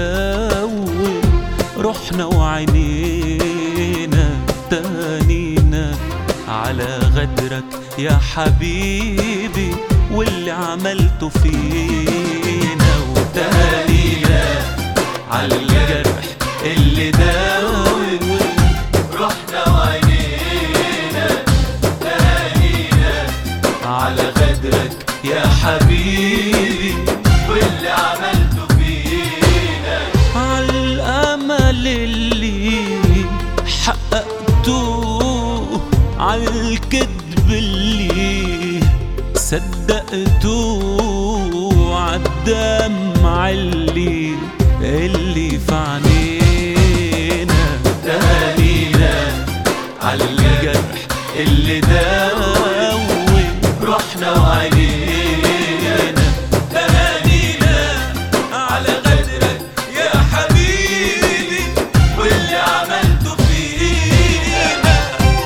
داوي رحنا وعينينا تانينا على غدرك يا حبيبي واللي عملته فينا وتانينا على الجرح اللي داوي رحنا وعينينا تهانينا على غدرك يا حبيبي واللي عملته فينا على الأمل اللي حققته على الكذب اللي صدقته عالدمع اللي اللي في عينينا تهانينا على الجرح اللي داوي رحنا وعينينا تهانينا على غدرك يا حبيبي واللي عملته فينا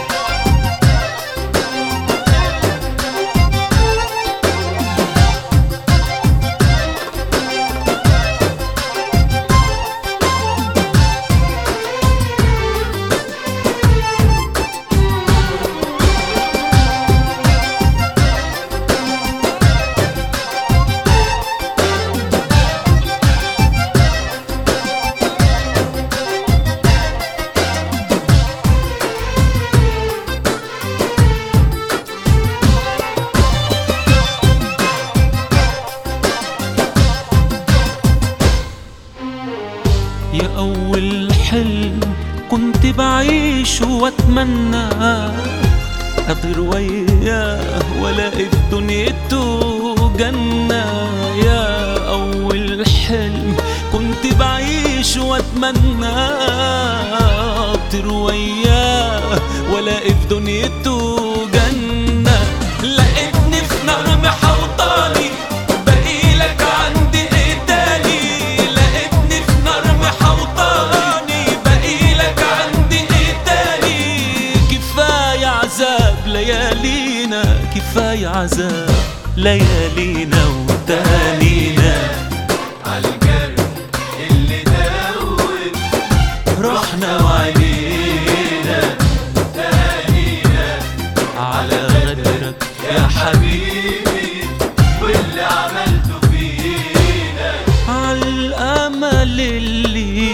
يا أول حلم كنت بعيش واتمنى أطير وياه والاقي في دنيته جنة يا أول حلم كنت بعيش واتمنى أطير وياه والاقي في دنيته جنة لقيتني في نار محوطاني بقيلك عندي ايه تاني لقيتني في نار محوطاني بقيلك عندي ايه تاني كفاية عذاب ليالينا كفاية عذاب ليالينا وتانينا على الجرح اللي داوي رحنا وعلينا تهانينا على غدرك يا حبيبي واللي عملته فينا على الأمل اللي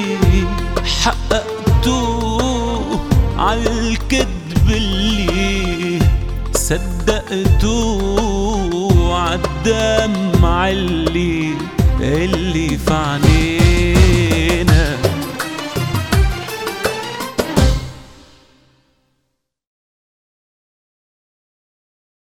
حققته على الكذب اللي صدقته عالدمع اللي اللي في عينيه